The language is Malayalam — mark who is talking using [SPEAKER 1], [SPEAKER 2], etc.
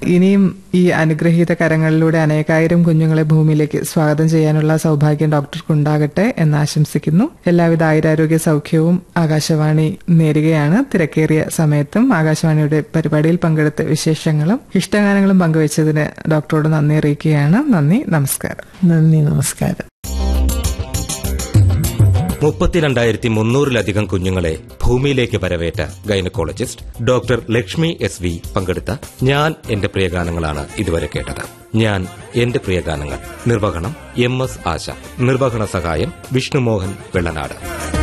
[SPEAKER 1] ഇനിയും ഈ അനുഗ്രഹീത കരങ്ങളിലൂടെ അനേകായിരം കുഞ്ഞുങ്ങളെ ഭൂമിയിലേക്ക് സ്വാഗതം ചെയ്യാനുള്ള സൗഭാഗ്യം ഡോക്ടർക്കുണ്ടാകട്ടെ എന്ന് ആശംസിക്കുന്നു എല്ലാവിധ ആയുരാരോഗ്യ സൗഖ്യവും ആകാശവാണി നേരുകയാണ് തിരക്കേറിയ സമയത്തും ആകാശവാണിയുടെ പരിപാടിയിൽ പങ്കെടുത്ത വിശേഷങ്ങളും ഇഷ്ടഗാനങ്ങളും പങ്കുവച്ചതിന് ഡോക്ടറോട് നന്ദി അറിയിക്കുകയാണ് നന്ദി നമസ്കാരം
[SPEAKER 2] നന്ദി നമസ്കാരം
[SPEAKER 3] മുപ്പത്തിരണ്ടായിരത്തി മുന്നൂറിലധികം കുഞ്ഞുങ്ങളെ ഭൂമിയിലേക്ക് വരവേറ്റ gynaecologist doctor Lakshmi S V പങ്കെടുത്ത ഞാൻ എന്റെ പ്രിയഗാനങ്ങളാണ് ഇതുവരെ കേട്ടത് ഞാൻ എന്റെ പ്രിയഗാനങ്ങൾ നിർവഹണം എം എസ് ആശ നിർവഹണ സഹായം വിഷ്ണുമോഹൻ വെള്ളനാട്